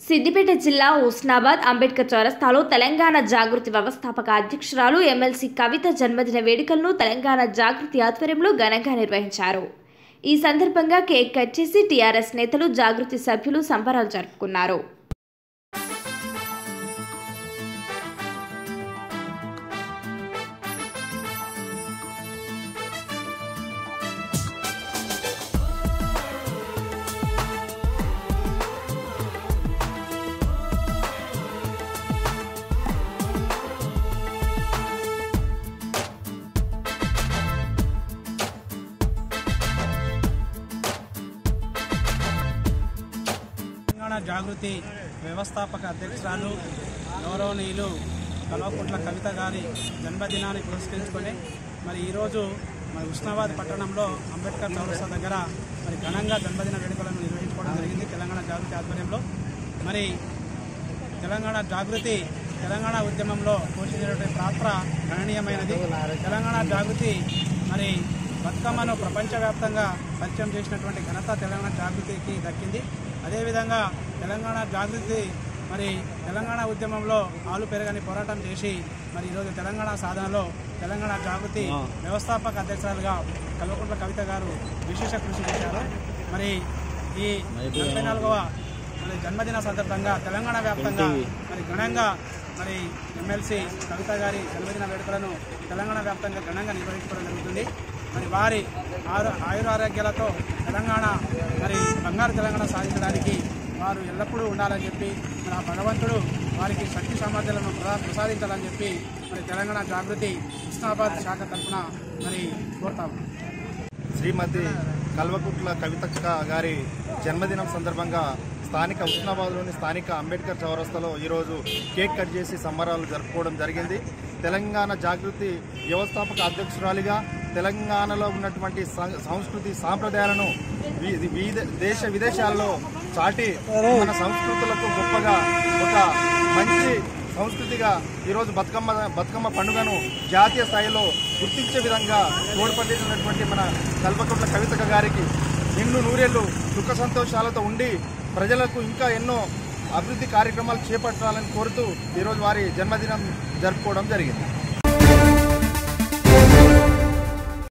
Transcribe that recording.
సిద్దిపేట జిల్లా హుస్నాబాద్ అంబేద్కర్ చౌరస్తాలో తెలంగాణ జాగృతి వ్యవస్థాపక అధ్యక్షురాలు ఎమ్మెల్సీ కవిత జన్మదిన వేడుకలను తెలంగాణ జాగృతి ఆధ్వర్యంలో ఘనంగా నిర్వహించారు ఈ సందర్భంగా కేక్ కట్ చేసి టీఆర్ఎస్ నేతలు జాగృతి సభ్యులు సంబరాలు జరుపుకున్నారు తెలంగాణ జాగృతి వ్యవస్థాపక అధ్యక్షురాలు గౌరవనీయులు కల్వకుంట్ల కవిత గారి జన్మదినాన్ని పురస్కరించుకొని మరి ఈరోజు మరి ఉస్నాబాద్ పట్టణంలో అంబేద్కర్ చౌరస్తా దగ్గర మరి ఘనంగా జన్మదిన వేడుకలను నిర్వహించుకోవడం జరిగింది తెలంగాణ జాగృతి ఆధ్వర్యంలో మరి తెలంగాణ జాగృతి తెలంగాణ ఉద్యమంలో పోషించినటువంటి పాత్ర గణనీయమైనది తెలంగాణ జాగృతి మరి బతుకమ్మను ప్రపంచవ్యాప్తంగా పరిచయం చేసినటువంటి ఘనత తెలంగాణ జాగృతికి దక్కింది అదేవిధంగా తెలంగాణ జాగృతి మరి తెలంగాణ ఉద్యమంలో ఆలు పెరగని పోరాటం చేసి మరి ఈరోజు తెలంగాణ సాధనలో తెలంగాణ జాగృతి వ్యవస్థాపక అధ్యక్షురాలుగా కల్వకుంట్ల కవిత గారు విశేష కృషి చేశారు మరి ఈ నలభై నాలుగవ మరి జన్మదిన సందర్భంగా తెలంగాణ వ్యాప్తంగా మరి ఘనంగా మరి ఎమ్మెల్సీ కవిత గారి జన్మదిన వేడుకలను తెలంగాణ వ్యాప్తంగా ఘనంగా నిర్వహించుకోవడం జరుగుతుంది మరి వారి ఆరు ఆయురారోగ్యాలతో తెలంగాణ మరి బంగారు తెలంగాణ సాధించడానికి వారు ఎల్లప్పుడూ ఉండాలని చెప్పి మరి ఆ భగవంతుడు వారికి శక్తి సామర్థ్యాలను ప్రసా- ప్రసాదించాలని చెప్పి మరి తెలంగాణ జాగృతి కృష్ణాబాద్ శాఖ తరఫున మరి కోరుతాము శ్రీమతి కల్వకుట్ల కవితక్క గారి జన్మదినం సందర్భంగా స్థానిక ఉస్నాబాద్లోని స్థానిక అంబేద్కర్ చౌరస్తాలో ఈరోజు కేక్ కట్ చేసి సంబరాలు జరుపుకోవడం జరిగింది తెలంగాణ జాగృతి వ్యవస్థాపక అధ్యక్షురాలిగా తెలంగాణలో ఉన్నటువంటి సం- సంస్కృతి సాంప్రదాయాలను వి- వివిధ దేశ విదేశాల్లో చాటి మన సంస్కృతులకు గొప్పగా ఒక మంచి సంస్కృతిగా ఈరోజు బతుకమ్మ బతుకమ్మ పండుగను జాతీయ స్థాయిలో గుర్తించే విధంగా తోడ్పడినటువంటి మన కల్పకుట్ల కవితక గారికి నిన్ను నూరేళ్లు సుఖ సంతోషాలతో ఉండి ప్రజలకు ఇంకా ఎన్నో అభివృద్ధి కార్యక్రమాలు చేపట్టాలని కోరుతూ ఈరోజు వారి జన్మదినం జరుపుకోవడం జరిగింది